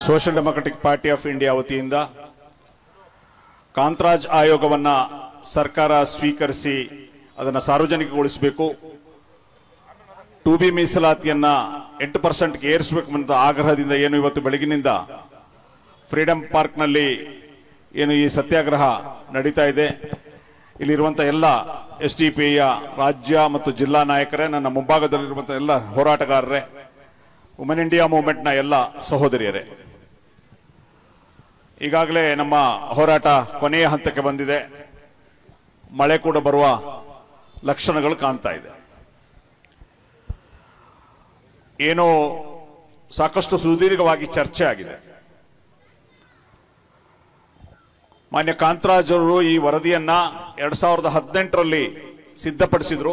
social democratic party of India ವತಿಯಿಂದ ಕಾಂತರಾಜ್ ಆಯೋಗವನ್ನ ಸರ್ಕಾರ ಸ್ವೀಕರಿಸಿ ಅದನ್ನು ಸಾರ್ವಜನಿಕಗೊಳಿಸಬೇಕು ಟು ಬಿ ಮೀಸಲಾತಿಯನ್ನ ಎಂಟು ಪರ್ಸೆಂಟ್ಗೆ ಏರಿಸಬೇಕು ಅಂತ ಆಗ್ರಹದಿಂದ ಏನು ಇವತ್ತು ಬೆಳಗಿನಿಂದ ಫ್ರೀಡಂ ಪಾರ್ಕ್ನಲ್ಲಿ ಏನು ಈ ಸತ್ಯಾಗ್ರಹ ನಡೀತಾ ಇದೆ ಇಲ್ಲಿರುವಂತ ಎಲ್ಲ ಎಸ್ ಡಿ ಪಿಯ ರಾಜ್ಯ ಮತ್ತು ಜಿಲ್ಲಾ ನಾಯಕರೇ ನನ್ನ ಮುಂಭಾಗದಲ್ಲಿರುವಂತ ಎಲ್ಲ ಹೋರಾಟಗಾರರೇ ವುಮೆನ್ ಇಂಡಿಯಾ ಮೂವ್ಮೆಂಟ್ನ ಎಲ್ಲ ಸಹೋದರಿಯರೇ ಈಗಾಗಲೇ ನಮ್ಮ ಹೋರಾಟ ಕೊನೆಯ ಹಂತಕ್ಕೆ ಬಂದಿದೆ ಮಳೆ ಕೂಡ ಬರುವ ಲಕ್ಷಣಗಳು ಕಾಣ್ತಾ ಇದೆ ಏನೋ ಸಾಕಷ್ಟು ಸುದೀರ್ಘವಾಗಿ ಚರ್ಚೆ ಆಗಿದೆ ಮಾನ್ಯ ಕಾಂತರಾಜ್ ಅವರು ಈ ವರದಿಯನ್ನ ಎರಡ್ ಸಾವಿರದ ಹದಿನೆಂಟರಲ್ಲಿ ಸಿದ್ಧಪಡಿಸಿದ್ರು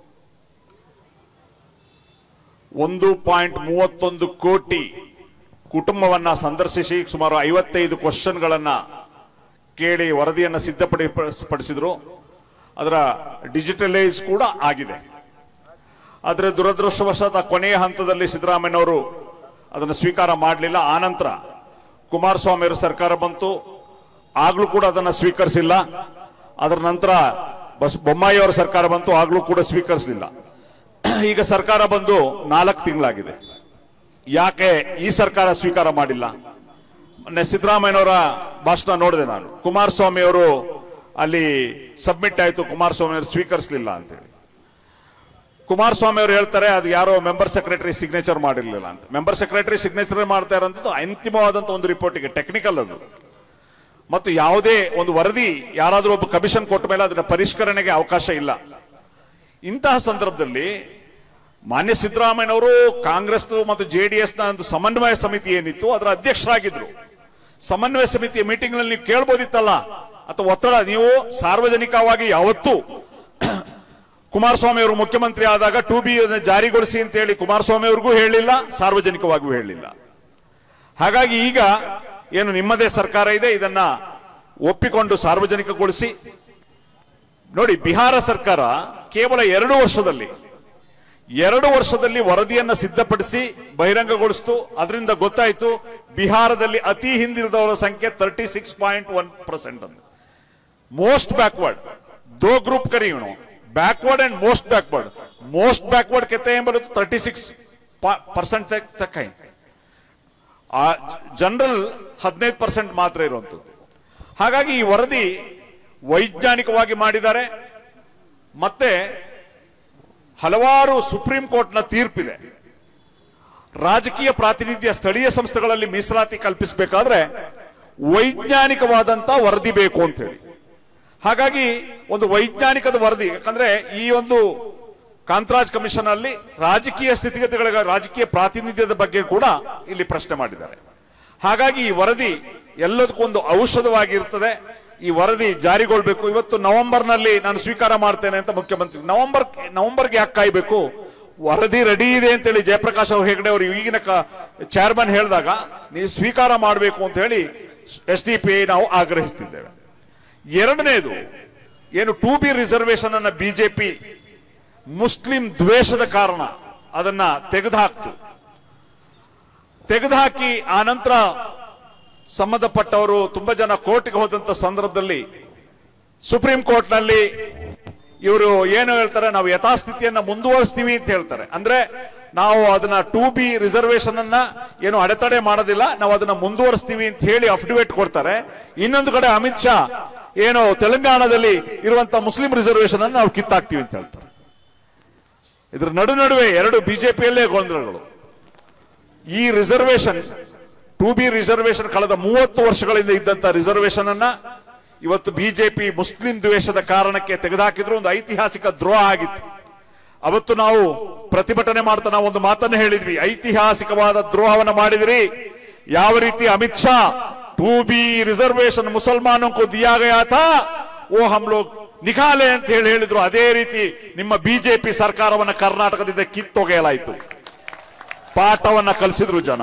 ಒಂದು ಪಾಯಿಂಟ್ ಮೂವತ್ತೊಂದು ಕೋಟಿ ಕುಟುಂಬವನ್ನ ಸಂದರ್ಶಿಸಿ ಸುಮಾರು ಐವತ್ತೈದು ಕ್ವಶನ್ಗಳನ್ನ ಕೇಳಿ ವರದಿಯನ್ನ ಸಿದ್ಧಪಡಿಸಿದ್ರು ಅದರ ಡಿಜಿಟಲೈಸ್ ಕೂಡ ಆಗಿದೆ ಆದರೆ ದುರದೃಷ್ಟವಶಾತ್ ಆ ಕೊನೆಯ ಹಂತದಲ್ಲಿ ಸಿದ್ದರಾಮಯ್ಯನವರು ಅದನ್ನು ಸ್ವೀಕಾರ ಮಾಡಲಿಲ್ಲ ಆನಂತರ ಕುಮಾರಸ್ವಾಮಿ ಅವರ ಸರ್ಕಾರ ಬಂತು ಆಗ್ಲೂ ಕೂಡ ಅದನ್ನು ಸ್ವೀಕರಿಸಿಲ್ಲ ಅದರ ನಂತರ ಬಸ್ ಬೊಮ್ಮಾಯಿ ಅವರ ಸರ್ಕಾರ ಬಂತು ಆಗ್ಲೂ ಕೂಡ ಸ್ವೀಕರಿಸಲಿಲ್ಲ ಈಗ ಸರ್ಕಾರ ಬಂದು ನಾಲ್ಕು ತಿಂಗಳಾಗಿದೆ ಯಾಕೆ ಈ ಸರ್ಕಾರ ಸ್ವೀಕಾರ ಮಾಡಿಲ್ಲ ಮೊನ್ನೆ ಸಿದ್ದರಾಮಯ್ಯನವರ ಭಾಷಣ ನೋಡಿದೆ ನಾನು ಕುಮಾರಸ್ವಾಮಿ ಅವರು ಅಲ್ಲಿ ಸಬ್ಮಿಟ್ ಆಯಿತು ಕುಮಾರಸ್ವಾಮಿ ಅವರು ಸ್ವೀಕರಿಸಲಿಲ್ಲ ಅಂತೇಳಿ ಕುಮಾರಸ್ವಾಮಿ ಅವರು ಹೇಳ್ತಾರೆ ಅದು ಯಾರೋ ಮೆಂಬರ್ ಸೆಕ್ರೆಟರಿ ಸಿಗ್ನೇಚರ್ ಮಾಡಿರ್ಲಿಲ್ಲ ಅಂತ ಮೆಂಬರ್ ಸೆಕ್ರೆಟರಿ ಸಿಗ್ನೇಚರ್ ಮಾಡ್ತಾ ಇರೋಂಥದ್ದು ಅಂತಿಮವಾದಂತ ಒಂದು ರಿಪೋರ್ಟಿಗೆ ಟೆಕ್ನಿಕಲ್ ಅದು ಮತ್ತು ಯಾವುದೇ ಒಂದು ವರದಿ ಯಾರಾದರೂ ಒಬ್ಬ ಕಮಿಷನ್ ಕೊಟ್ಟ ಮೇಲೆ ಅದರ ಪರಿಷ್ಕರಣೆಗೆ ಅವಕಾಶ ಇಲ್ಲ ಇಂತಹ ಸಂದರ್ಭದಲ್ಲಿ ಮಾನ್ಯ ಸಿದ್ದರಾಮಯ್ಯನವರು ಕಾಂಗ್ರೆಸ್ ಮತ್ತು ಜೆಡಿಎಸ್ ನ ಒಂದು ಸಮನ್ವಯ ಸಮಿತಿ ಏನಿತ್ತು ಅದರ ಅಧ್ಯಕ್ಷರಾಗಿದ್ರು ಸಮನ್ವಯ ಸಮಿತಿಯ ಮೀಟಿಂಗ್ ನಲ್ಲಿ ನೀವು ಕೇಳ್ಬೋದಿತ್ತಲ್ಲ ಅಥವಾ ಒತ್ತಡ ನೀವು ಸಾರ್ವಜನಿಕವಾಗಿ ಯಾವತ್ತೂ ಕುಮಾರಸ್ವಾಮಿ ಅವರು ಮುಖ್ಯಮಂತ್ರಿ ಆದಾಗ ಟು ಬಿ ಜಾರಿಗೊಳಿಸಿ ಅಂತ ಹೇಳಿ ಕುಮಾರಸ್ವಾಮಿ ಅವ್ರಿಗೂ ಹೇಳಿಲ್ಲ ಸಾರ್ವಜನಿಕವಾಗಿಯೂ ಹೇಳಿಲ್ಲ ಹಾಗಾಗಿ ಈಗ ಏನು ನಿಮ್ಮದೇ ಸರ್ಕಾರ ಇದೆ ಇದನ್ನ ಒಪ್ಪಿಕೊಂಡು ಸಾರ್ವಜನಿಕಗೊಳಿಸಿ ನೋಡಿ ಬಿಹಾರ ಸರ್ಕಾರ ಕೇವಲ ಎರಡು ವರ್ಷದಲ್ಲಿ ಎರಡು ವರ್ಷದಲ್ಲಿ ವರದಿಯನ್ನ ಸಿದ್ಧಪಡಿಸಿ ಬಹಿರಂಗಗೊಳಿಸಿತು ಅದರಿಂದ ಗೊತ್ತಾಯಿತು ಬಿಹಾರದಲ್ಲಿ ಅತಿ ಹಿಂದಿರುದವರ ಸಂಖ್ಯೆ thirty six point one percent ಅಂತ ಮೋಸ್ಟ್ ಬ್ಯಾಕ್ವರ್ಡ್ दो ग्रुप करी उन्होंने backward and most backward most backward कहते हैं बोले तो थर्टी सिक्स ಪರ್ಸೆಂಟ್ ತಕ್ಕ ಆ ಜನರಲ್ ಹದಿನೈದು ಪರ್ಸೆಂಟ್ ಮಾತ್ರ ಇರುವಂಥದ್ದು ಹಾಗಾಗಿ ಈ ವರದಿ ವೈಜ್ಞಾನಿಕವಾಗಿ ಮಾಡಿದ್ದಾರೆ ಮತ್ತೆ ಹಲವಾರು ಸುಪ್ರೀಂ ಕೋರ್ಟ್ನ ತೀರ್ಪಿದೆ ರಾಜಕೀಯ ಪ್ರಾತಿನಿಧ್ಯ ಸ್ಥಳೀಯ ಸಂಸ್ಥೆಗಳಲ್ಲಿ ಮೀಸಲಾತಿ ಕಲ್ಪಿಸಬೇಕಾದ್ರೆ ವೈಜ್ಞಾನಿಕವಾದಂತ ವರದಿ ಬೇಕು ಅಂತ ಹೇಳಿ ಹಾಗಾಗಿ ಒಂದು ವೈಜ್ಞಾನಿಕದ ವರದಿ ಯಾಕಂದ್ರೆ ಈ ಒಂದು ಕಾಂತರಾಜ್ ಕಮಿಷನ್ ಅಲ್ಲಿ ರಾಜಕೀಯ ಸ್ಥಿತಿಗತಿಗಳ ರಾಜಕೀಯ ಪ್ರಾತಿನಿಧ್ಯದ ಬಗ್ಗೆ ಕೂಡ ಇಲ್ಲಿ ಪ್ರಶ್ನೆ ಮಾಡಿದ್ದಾರೆ ಹಾಗಾಗಿ ಈ ವರದಿ ಎಲ್ಲದಕ್ಕೂ ಒಂದು ಔಷಧವಾಗಿರ್ತದೆ ಈ ವರದಿ ಜಾರಿಗೊಳ್ಬೇಕು ಇವತ್ತು ನವೆಂಬರ್ನಲ್ಲಿ ನಾನು ಸ್ವೀಕಾರ ಮಾಡ್ತೇನೆ ಅಂತ ಮುಖ್ಯಮಂತ್ರಿ ನವೆಂಬರ್ ನವೆಂಬರ್ಗೆ ಯಾಕೆ ಕಾಯ್ಬೇಕು ವರದಿ ರೆಡಿ ಇದೆ ಅಂತೇಳಿ ಜಯಪ್ರಕಾಶ್ ಅವ್ರು ಹೆಗಡೆ ಅವರು ಈಗಿನ ಚೇರ್ಮನ್ ಹೇಳಿದಾಗ ನೀವು ಸ್ವೀಕಾರ ಮಾಡಬೇಕು ಅಂತ ಹೇಳಿ ಎಸ್ ಡಿ ಪಿ ನಾವು ಆಗ್ರಹಿಸ್ತಿದ್ದೇವೆ ಎರಡನೇದು ಏನು ಟು ಬಿ ರಿಸರ್ವೇಶನ್ ಅನ್ನ ಬಿಜೆಪಿ ಮುಸ್ಲಿಂ ದ್ವೇಷದ ಕಾರಣ ಅದನ್ನ ತೆಗೆದುಹಾಕ್ತು ತೆಗೆದುಹಾಕಿ ಆ ನಂತರ ಸಂಬಂಧಪಟ್ಟವರು ತುಂಬಾ ಜನ ಕೋರ್ಟ್ಗೆ ಹೋದಂತ ಸಂದರ್ಭದಲ್ಲಿ ಸುಪ್ರೀಂ ಕೋರ್ಟ್ನಲ್ಲಿ ಇವರು ಏನು ಹೇಳ್ತಾರೆ ನಾವು ಯಥಾಸ್ಥಿತಿಯನ್ನ ಮುಂದುವರಿಸ್ತೀವಿ ಅಂತ ಹೇಳ್ತಾರೆ ಅಂದ್ರೆ ನಾವು ಅದನ್ನ ಟು ಬಿ ರಿಸರ್ವೇಶನ್ ಅನ್ನ ಏನು ಅಡೆತಡೆ ಮಾಡೋದಿಲ್ಲ ನಾವು ಅದನ್ನ ಮುಂದುವರಿಸ್ತೀವಿ ಅಂತ ಹೇಳಿ ಅಫಿಡವಿಟ್ ಕೊಡ್ತಾರೆ ಇನ್ನೊಂದು ಕಡೆ ಅಮಿತ್ ಶಾ ಏನು ತೆಲಂಗಾಣದಲ್ಲಿ ಇರುವಂತ ಮುಸ್ಲಿಂ ರಿಸರ್ವೇಶನ್ ಅನ್ನು ನಾವು ಕಿತ್ತಾಕ್ತೀವಿ ಅಂತ ಹೇಳ್ತಾರೆ ಇದ್ರ ನಡು ನಡುವೆ ಎರಡು ಬಿಜೆಪಿಯಲ್ಲೇ ಗೊಂದಲಗಳು ಈ ರಿಸರ್ವೇಶನ್ ಟು ಬಿ ರಿಸರ್ವೇಶನ್ ಕಳೆದ ಮೂವತ್ತು ವರ್ಷಗಳಿಂದ ಇದ್ದಂತ ರಿಸರ್ವೇಶನ್ ಅನ್ನ ಇವತ್ತು ಬಿಜೆಪಿ ಮುಸ್ಲಿಂ ದ್ವೇಷದ ಕಾರಣಕ್ಕೆ ತೆಗೆದುಹಾಕಿದ್ರು ಒಂದು ಐತಿಹಾಸಿಕ ದ್ರೋಹ ಆಗಿತ್ತು ಅವತ್ತು ನಾವು ಪ್ರತಿಭಟನೆ ಮಾಡ್ತಾ ನಾವು ಒಂದು ಮಾತನ್ನು ಹೇಳಿದ್ವಿ ಐತಿಹಾಸಿಕವಾದ ದ್ರೋಹವನ್ನು ಮಾಡಿದ್ರಿ ಯಾವ ರೀತಿ Amit Shah two B reservation ಮುಸಲ್ಮಾನೋ ಕೋ ದಿಯಾ ಗಯಾ ಥಾ ಓ ಹಮ್ ಲೋಗ್ ನಿಖಾಲೆ ಅಂತ ಹೇಳಿ ಹೇಳಿದ್ರು ಅದೇ ರೀತಿ ನಿಮ್ಮ ಬಿಜೆಪಿ ಸರ್ಕಾರವನ್ನ ಕರ್ನಾಟಕದಿಂದ ಕಿತ್ತೊಗೆಯಲಾಯಿತು ಪಾಠವನ್ನ ಕಲಿಸಿದ್ರು ಜನ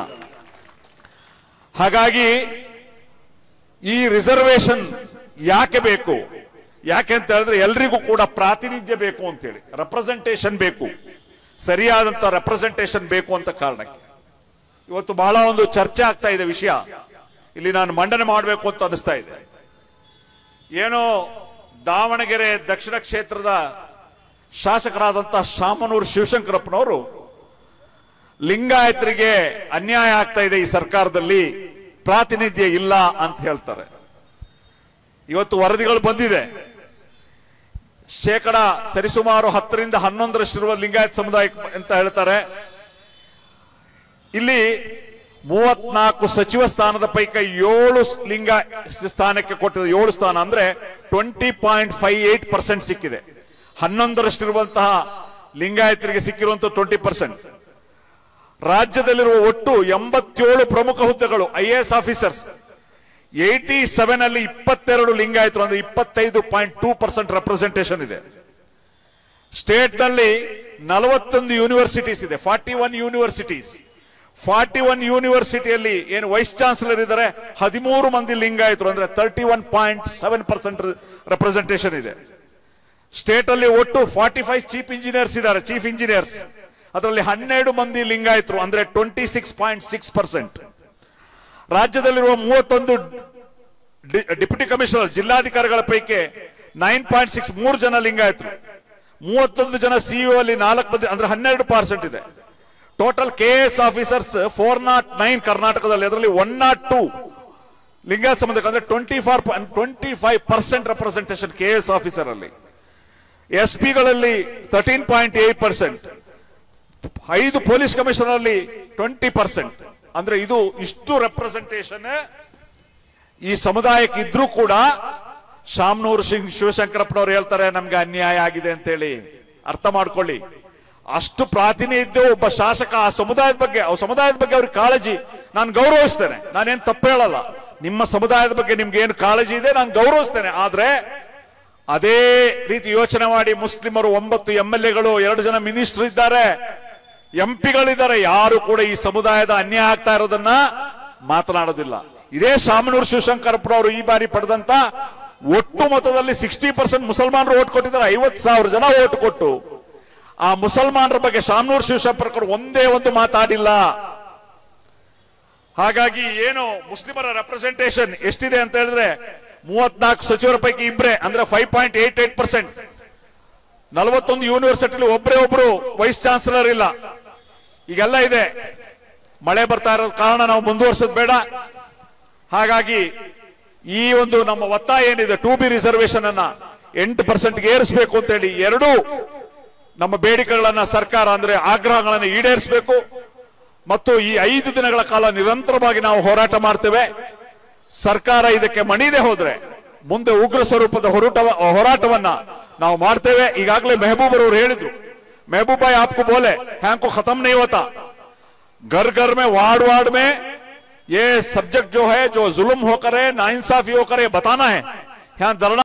ಹಾಗಾಗಿ ಈ ರಿಸರ್ವೇಶನ್ ಯಾಕೆ ಬೇಕು ಯಾಕೆ ಅಂತ ಹೇಳಿದ್ರೆ ಎಲ್ರಿಗೂ ಕೂಡ ಪ್ರಾತಿನಿಧ್ಯ ಬೇಕು ಅಂತ ಹೇಳಿ ರೆಪ್ರೆಸೆಂಟೇಷನ್ ಬೇಕು ಸರಿಯಾದಂತ ರೆಪ್ರೆಸೆಂಟೇಷನ್ ಬೇಕು ಅಂತ ಕಾರಣಕ್ಕೆ ಇವತ್ತು ಬಹಳ ಒಂದು ಚರ್ಚೆ ಆಗ್ತಾ ಇದೆ ವಿಷಯ ಇಲ್ಲಿ ನಾನು ಮಂಡನೆ ಮಾಡಬೇಕು ಅಂತ ಅನಿಸ್ತಾ ಇದೆ ಏನೋ ದಾವಣಗೆರೆ ದಕ್ಷಿಣ ಕ್ಷೇತ್ರದ ಶಾಸಕರಾದಂತಹ ಶಾಮನೂರು ಶಿವಶಂಕರಪ್ಪನವರು ಲಿಂಗಾಯತರಿಗೆ ಅನ್ಯಾಯ ಆಗ್ತಾ ಇದೆ ಈ ಸರ್ಕಾರದಲ್ಲಿ ಪ್ರಾತಿನಿಧ್ಯ ಇಲ್ಲ ಅಂತ ಹೇಳ್ತಾರೆ ಇವತ್ತು ವರದಿಗಳು ಬಂದಿದೆ ಶೇಕಡ ಸರಿಸುಮಾರು ಹತ್ತರಿಂದ ಹನ್ನೊಂದರಷ್ಟಿರುವ ಲಿಂಗಾಯತ್ ಸಮುದಾಯ ಅಂತ ಹೇಳ್ತಾರೆ ಇಲ್ಲಿ ಮೂವತ್ನಾಲ್ಕು ಸಚಿವ ಸ್ಥಾನದ ಪೈಕಿ ಏಳು ಲಿಂಗ ಸ್ಥಾನಕ್ಕೆ ಕೊಟ್ಟಿದೆ ಏಳು ಸ್ಥಾನ ಅಂದ್ರೆ twenty point five eight percent ಸಿಕ್ಕಿದೆ ಹನ್ನೊಂದರಷ್ಟಿರುವಂತಹ ಲಿಂಗಾಯತರಿಗೆ ಸಿಕ್ಕಿರುವಂತಹ ಟ್ವೆಂಟಿ ಪರ್ಸೆಂಟ್ ರಾಜ್ಯದಲ್ಲಿರುವ ಒಟ್ಟು ಎಂಬತ್ತೇಳು ಪ್ರಮುಖ ಹುದ್ದೆಗಳು I S officers eighty seven ಅಲ್ಲಿ ಇಪ್ಪತ್ತೆರಡು ಲಿಂಗಾಯತರು ಅಂದ್ರೆ ಇಪ್ಪತ್ತೈದು ಪಾಯಿಂಟ್ ಟೂ ಪರ್ಸೆಂಟ್ ರೆಪ್ರೆಸೆಂಟೇಷನ್ ಇದೆ ಸ್ಟೇಟ್ ನಲ್ಲಿ ನಲವತ್ತೊಂದು ಯೂನಿವರ್ಸಿಟೀಸ್ ಇದೆ forty one universities forty one ಯೂನಿವರ್ಸಿಟಿಯಲ್ಲಿ ಏನು ವೈಸ್ ಚಾನ್ಸಲರ್ ಇದ್ದಾರೆ ಹದಿಮೂರು ಮಂದಿ ಲಿಂಗಾಯತರು ಅಂದ್ರೆ thirty one point seven percent representation ಇದೆ ಸ್ಟೇಟ್ ಅಲ್ಲಿ ಒಟ್ಟು ಫಾರ್ಟಿ ಫೈವ್ ಚೀಫ್ ಇಂಜಿನಿಯರ್ಸ್ ಇದ್ದಾರೆ ಚೀಫ್ ಇಂಜಿನಿಯರ್ಸ್ ಅದರಲ್ಲಿ ಹನ್ನೆರಡು ಮಂದಿ ಲಿಂಗಾಯತರು ಅಂದ್ರೆ twenty six point six percent ರಾಜ್ಯದಲ್ಲಿರುವ ಮೂವತ್ತೊಂದು ಡಿಪ್ಯೂಟಿ ಕಮಿಷನರ್ ಜಿಲ್ಲಾಧಿಕಾರಿಗಳ ಪೈಕಿ ನೈನ್ ಪಾಯಿಂಟ್ ಸಿಕ್ಸ್ ಮೂರು ಜನ ಲಿಂಗಾಯತರು ಮೂವತ್ತೊಂದು ಜನ ಸಿಇಒ ಅಲ್ಲಿ ನಾಲ್ಕು ಮಂದಿ ಅಂದ್ರೆ ಹನ್ನೆರಡು ಪರ್ಸೆಂಟ್ ಇದೆ total K S officers four not nine ಕರ್ನಾಟಕದಲ್ಲಿ ಅದರಲ್ಲಿ ಒನ್ ನಾಟ್ ಟೂ ಲಿಂಗಾಯತ್ ಸಂಬಂಧಕ್ಕೆ ಅಂದ್ರೆ twenty four twenty five percent representation K S officer ಅಲ್ಲಿ ಎಸ್ ಪಿಗಳಲ್ಲಿ ತರ್ಟೀನ್ ಪಾಯಿಂಟ್ ಏಟ್ ಪರ್ಸೆಂಟ್ ಐದು ಪೊಲೀಸ್ ಕಮಿಷನರ್ ಅಲ್ಲಿ ಟ್ವೆಂಟಿ ಪರ್ಸೆಂಟ್ ಅಂದ್ರೆ ಇದು ಇಷ್ಟು ರೆಪ್ರೆಸೆಂಟೇಷನ್ ಈ ಸಮುದಾಯಕ್ಕೆ ಇದ್ರೂ ಕೂಡ ಶಾಮನೂರು ಸಿಂಗ್ ಶಿವಶಂಕರಪ್ಪನವ್ರು ಹೇಳ್ತಾರೆ ನಮ್ಗೆ ಅನ್ಯಾಯ ಆಗಿದೆ ಅಂತೇಳಿ ಅರ್ಥ ಮಾಡ್ಕೊಳ್ಳಿ ಅಷ್ಟು ಪ್ರಾತಿನಿಧ್ಯ ಒಬ್ಬ ಶಾಸಕ ಆ ಸಮುದಾಯದ ಬಗ್ಗೆ ಆ ಸಮುದಾಯದ ಬಗ್ಗೆ ಅವ್ರಿಗೆ ಕಾಳಜಿ ನಾನು ಗೌರವಿಸ್ತೇನೆ ನಾನೇನ್ ತಪ್ಪು ಹೇಳಲ್ಲ ನಿಮ್ಮ ಸಮುದಾಯದ ಬಗ್ಗೆ ನಿಮ್ಗೆ ಏನು ಕಾಳಜಿ ಇದೆ ನಾನು ಗೌರವಿಸ್ತೇನೆ ಆದ್ರೆ ಅದೇ ರೀತಿ ಯೋಚನೆ ಮಾಡಿ ಮುಸ್ಲಿಮರು ಒಂಬತ್ತು ಎಂ ಎಲ್ ಎಗಳು ಎರಡು ಜನ ಮಿನಿಸ್ಟರ್ ಇದ್ದಾರೆ ಎಂ ಪಿಗಳಿದ್ದಾರೆ ಯಾರು ಕೂಡ ಈ ಸಮುದಾಯದ ಅನ್ಯಾಯ ಆಗ್ತಾ ಇರೋದನ್ನ ಮಾತನಾಡೋದಿಲ್ಲ ಇದೇ ಶಾಮನೂರು ಶಿವಶಂಕರಪ್ಪನವರು ಈ ಬಾರಿ ಪಡೆದಂತ ಒಟ್ಟು ಮೊತ್ತದಲ್ಲಿ ಸಿಕ್ಸ್ಟಿ ಪರ್ಸೆಂಟ್ ಮುಸಲ್ಮಾನರು ಓಟ್ ಕೊಟ್ಟಿದ್ದಾರೆ ಐವತ್ ಸಾವಿರ ಜನ ಓಟ್ ಕೊಟ್ಟು ಆ ಮುಸಲ್ಮಾನರ ಬಗ್ಗೆ ಶಾಮನೂರು ಶಿವಶಂಕರಪ್ಪರು ಒಂದೇ ಒಂದು ಮಾತಾಡಿಲ್ಲ ಹಾಗಾಗಿ ಏನು ಮುಸ್ಲಿಮರ ರೆಪ್ರೆಸೆಂಟೇಷನ್ ಎಷ್ಟಿದೆ ಅಂತ ಹೇಳಿದ್ರೆ ಮೂವತ್ನಾಲ್ಕು ಸಚಿವರ ಪೈಕಿ ಇಬ್ರೆ ಅಂದ್ರೆ five point eight eight percent ನಲವತ್ತೊಂದು ಯೂನಿವರ್ಸಿಟಿಲಿ ಒಬ್ಬರೇ ಒಬ್ರು ವೈಸ್ ಚಾನ್ಸಲರ್ ಇಲ್ಲ ಈಗೆಲ್ಲ ಇದೆ ಮಳೆ ಬರ್ತಾ ಇರೋ ಕಾರಣ ನಾವು ಮುಂದುವರ್ಸೋದು ಬೇಡ ಹಾಗಾಗಿ ಈ ಒಂದು ನಮ್ಮ ಒತ್ತಾಯ ಏನಿದೆ ಟೂ ಬಿ ರಿಸರ್ವೇಶನ್ ಅನ್ನ ಎಂಟು ಪರ್ಸೆಂಟ್ಗೆ ಏರಿಸಬೇಕು ಅಂತೇಳಿ ಎರಡೂ ನಮ್ಮ ಬೇಡಿಕೆಗಳನ್ನ ಸರ್ಕಾರ ಅಂದ್ರೆ ಆಗ್ರಹಗಳನ್ನು ಈಡೇರಿಸಬೇಕು ಮತ್ತು ಈ ಐದು ದಿನಗಳ ಕಾಲ ನಿರಂತರವಾಗಿ ನಾವು ಹೋರಾಟ ಮಾಡ್ತೇವೆ ಸರ್ಕಾರ ಇದಕ್ಕೆ ಮಣಿದೆ ಹೋದ್ರೆ ಮುಂದೆ ಉಗ್ರ ಸ್ವರೂಪದ ಹೊರಟ ಹೋರಾಟವನ್ನ ನಾವು ಮಾಡ್ತೇವೆ ಈಗಾಗಲೇ ಮೆಹಬೂಬ್ ಅವರು ಹೇಳಿದ್ರು महबूब भाई आपको बोले हैंग को खत्म नहीं होता घर घर में वार्ड वार्ड में ये सब्जेक्ट जो है जो जुल्म होकर है नाइंसाफी होकर है बताना है यहाँ धरना